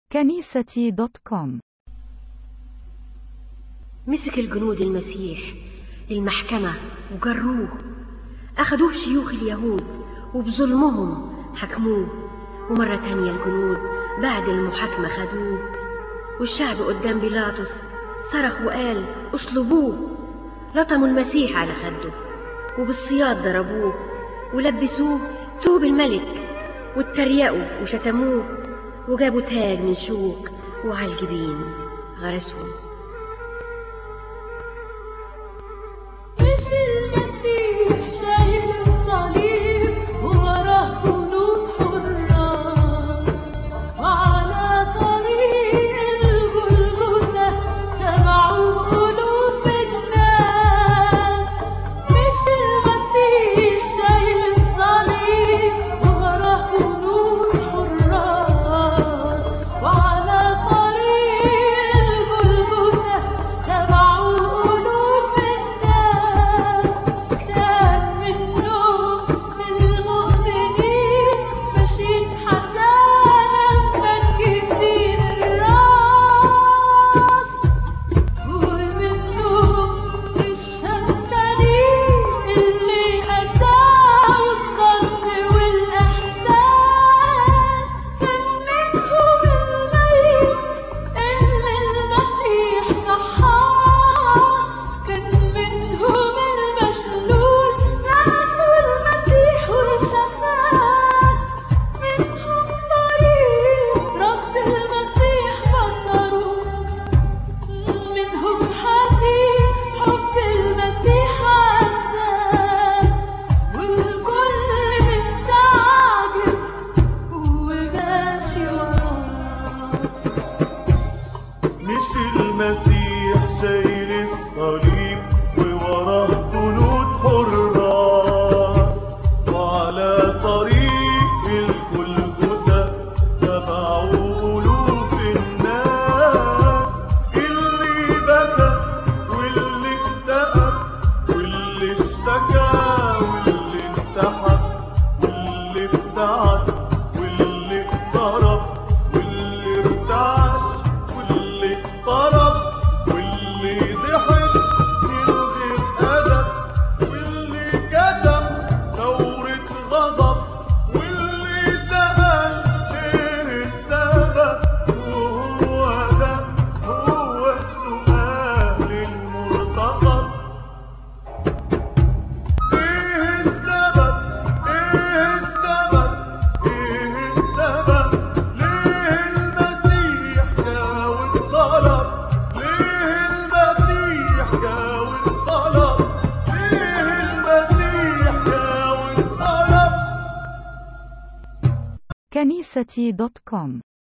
كنيستي دوت كوم مسك الجنود المسيح للمحكمة وجروه أخدوه شيوخ اليهود وبظلمهم حكموه ومرة تانية الجنود بعد المحاكمة خدوه والشعب قدام بيلاطس صرخ وقال اصلبوه لطموا المسيح على خده وبالصياد ضربوه ولبسوه توب الملك واتريقوا وشتموه وجابوا تاج من شوك وعلى الجبين غرسوه مش المسيح شايل الصليب ووراه جنود حراس وعلى طريق الجلجثة تبعوا ألوف الناس مش المسيح شايل الصليب ووراه جنود حراس وعلى طريق الجلجثة تبعوا ألوف الناس كان منهم المؤمنين ماشيين حزانة مركزين الراس ومنهم الشمتانين اللي أساءوا الظن والإحساس كان منهم الميت اللي المسيح صحاه كان منهم المشلول لمسوا المسيح وشفاه منهم ضريب ربط المسيح بصره منهم حزين حب المسيح عزاه والكل مستعجب وماشي وراه مش المسيح شايل الصليب ووراه جنود حراس وعلى طريق الجلجثة تبعوا ألوف الناس اللي بكى واللي اكتئب واللي اشتكى واللي انتحب واللي ابتعد واللي اقترب واللي ارتعش واللي اضطرب واللي ضحك من غير أدب واللي كتب ثورة غضب واللي سأل ايه السبب وهو ده هو السؤال المرتقب ايه السبب ايه السبب ايه السبب ليه المسيح جا واتصلب ليه المسيح جا واتصلب ليه المسيح جا واتصلب كنيستي دوت كوم